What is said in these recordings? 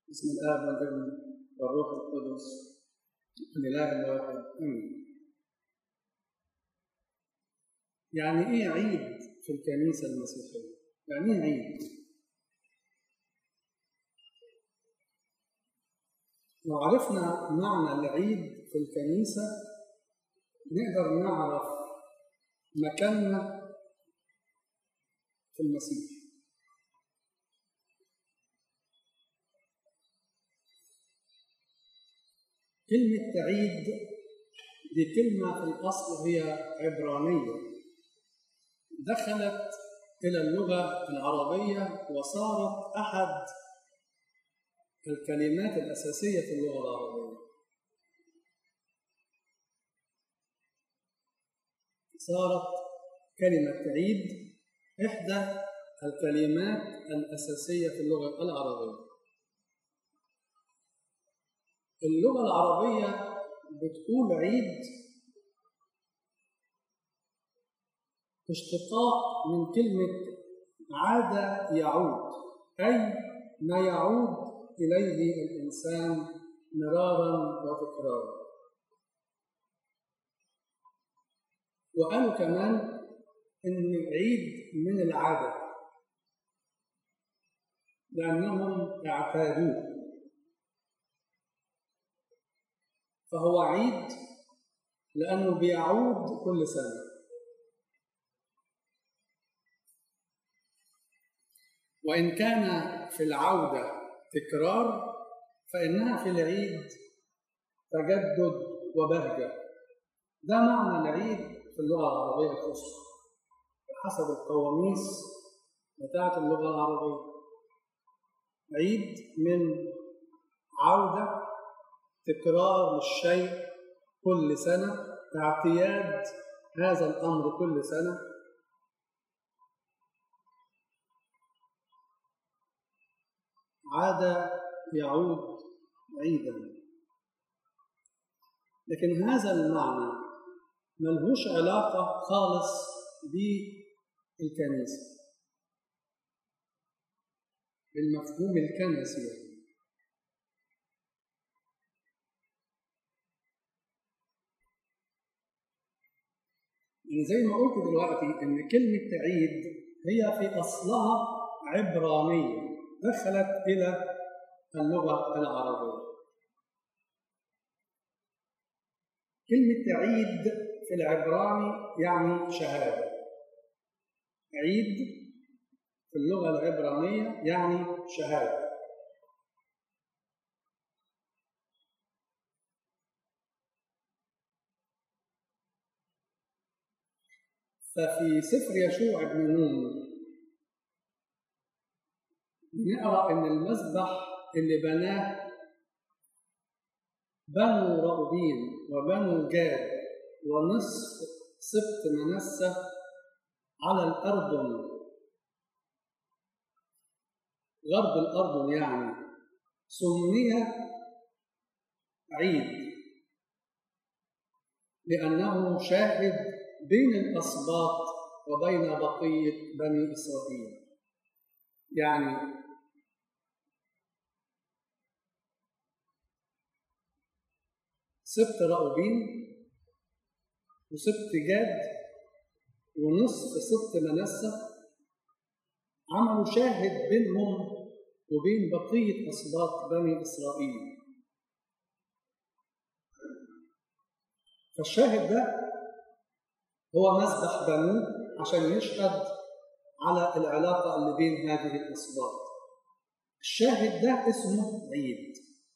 بسم الآب والابن والروح القدس الإله الواحد آمين. يعني إيه عيد في الكنيسة المسيحية؟ يعني إيه عيد؟ لو عرفنا معنى العيد في الكنيسة نقدر نعرف مكاننا في المسيح كلمة تعيد دي كلمة في الأصل هي عبرانية دخلت إلى اللغة العربية وصارت أحد الكلمات الأساسية في اللغة العربية صارت كلمة تعيد إحدى الكلمات الأساسية في اللغة العربية اللغة العربية بتقول عيد اشتقاق من كلمة عاد يعود أي ما يعود إليه الإنسان مرارا وتكرارا وقالوا كمان إن العيد من العادة لأنهم اعتادوه فهو عيد لأنه بيعود كل سنة وإن كان في العودة تكرار فإنها في العيد تجدد وبهجة ده معنى العيد في اللغة العربية الفصحى حسب القواميس بتاعة اللغة العربية عيد من عودة تكرار للشيء كل سنة اعتياد هذا الأمر كل سنة عاد يعود عيدا لكن هذا المعنى ملهوش علاقة خالص بالكنيسة بالمفهوم الكنسي يعني. يعني زي ما قلت دلوقتي ان كلمة عيد هي في اصلها عبرانية دخلت الى اللغة العربية كلمة عيد في العبراني يعني شهادة عيد في اللغة العبرانية يعني شهادة ففي سفر يشوع بن نون نقرا ان المذبح اللي بناه بنو رأوبين وبنو جاد ونصف سبط منسة على الأردن غرب الأردن يعني سمي عيد لأنه شاهد بين الأسباط وبين بقية بني إسرائيل يعني سبت رأوبين وسبت جاد ونصف سبت منسة عملوا شاهد بينهم وبين بقية أسباط بني إسرائيل فالشاهد ده هو مذبح بنو عشان يشهد على العلاقة اللي بين هذه الأسباط الشاهد ده اسمه عيد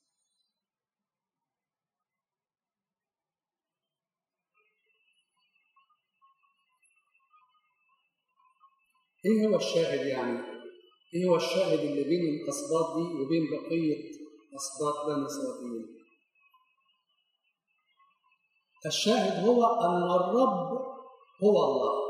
ايه هو الشاهد يعني؟ ايه هو الشاهد اللي بين الاسباط دي وبين بقيه اسباط بني اسرائيل؟ الشاهد هو ان الرب هو الله.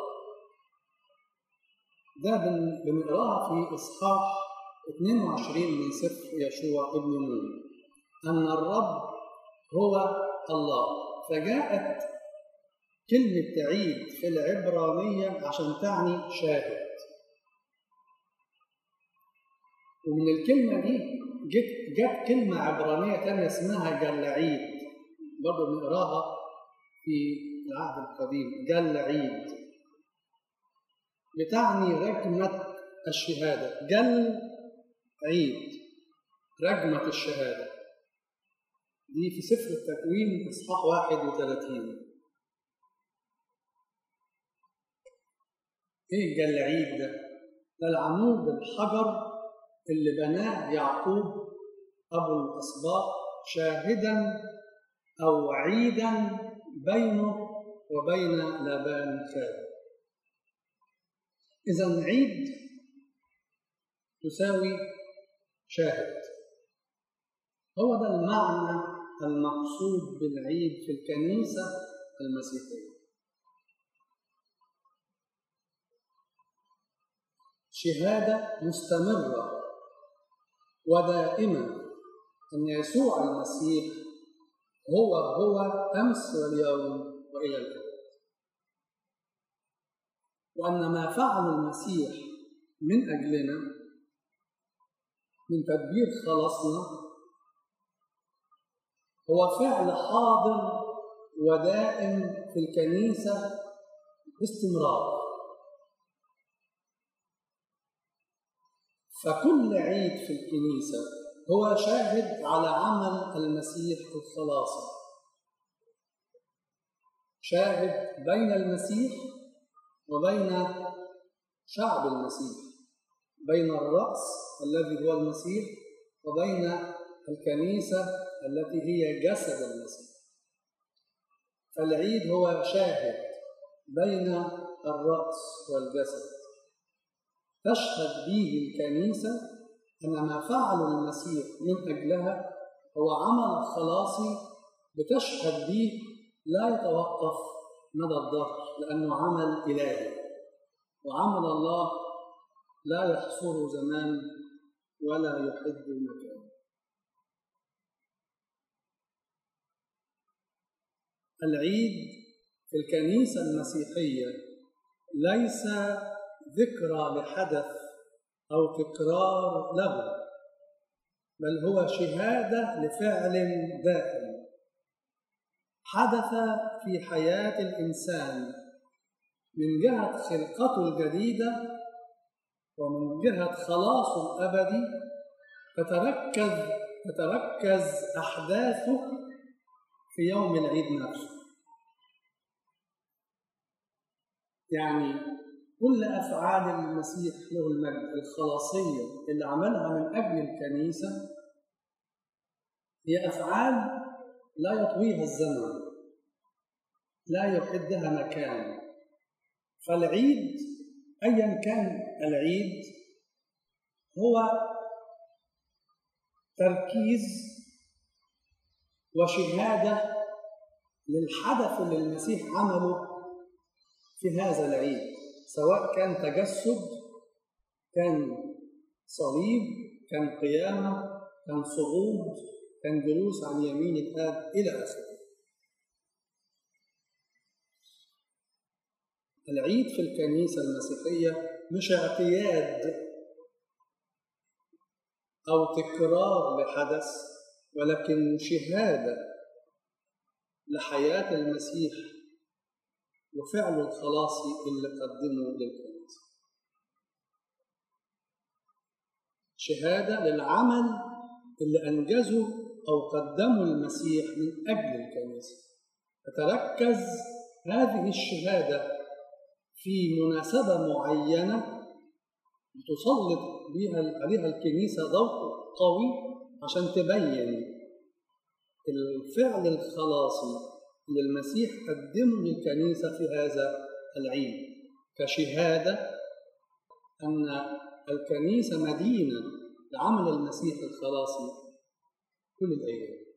ده بنقراها في اصحاح 22 من سفر يشوع ابن نون. ان الرب هو الله فجاءت كلمة عيد في العبرانية عشان تعني شاهد ومن الكلمة دي جت جت كلمة عبرانية تانية اسمها جلعيد برضه بنقراها في العهد القديم جلعيد بتعني رجمة الشهادة جل عيد رجمة الشهادة دي في سفر التكوين إصحاح 31 إيه الجلعيد ده؟ ده العمود الحجر اللي بناه يعقوب أبو الأسباط شاهدا أو عيدا بينه وبين لابان خاله إذا عيد تساوي شاهد هو ده المعنى المقصود بالعيد في الكنيسة المسيحية شهادة مستمرة ودائمة أن يسوع المسيح هو هو أمس واليوم وإلى الأبد وأن ما فعل المسيح من أجلنا من تدبير خلاصنا هو فعل حاضر ودائم في الكنيسة باستمرار فكل عيد في الكنيسة هو شاهد على عمل المسيح الخلاصي شاهد بين المسيح وبين شعب المسيح بين الرأس الذي هو المسيح وبين الكنيسة التي هي جسد المسيح فالعيد هو شاهد بين الرأس والجسد تشهد به الكنيسة أن ما فعل المسيح من أجلها هو عمل خلاصي بتشهد به لا يتوقف مدى الظهر لأنه عمل إلهي وعمل الله لا يحصره زمان ولا يحد مكان العيد في الكنيسة المسيحية ليس ذكرى لحدث أو تكرار له بل هو شهادة لفعل دائم حدث في حياة الإنسان من جهة خلقته الجديدة ومن جهة خلاصه الأبدي تتركز تتركز أحداثه في يوم العيد نفسه يعني كل أفعال المسيح له المجد الخلاصية اللي عملها من أجل الكنيسة هي أفعال لا يطويها الزمن لا يحدها مكان فالعيد أيا كان العيد هو تركيز وشهادة للحدث اللي المسيح عمله في هذا العيد سواء كان تجسد كان صليب كان قيامة كان صعود كان جلوس عن يمين الآب إلى آخره العيد في الكنيسة المسيحية مش اعتياد أو تكرار لحدث ولكن شهادة لحياة المسيح وفعله الخلاصي اللي قدمه للكنيسة شهادة للعمل اللي أنجزه أو قدمه المسيح من أجل الكنيسة تتركز هذه الشهادة في مناسبة معينة تسلط بها عليها الكنيسة ضوء قوي عشان تبين الفعل الخلاصي اللي المسيح قدمه للكنيسة في هذا العيد كشهادة أن الكنيسة مدينة لعمل المسيح الخلاصي كل الأيام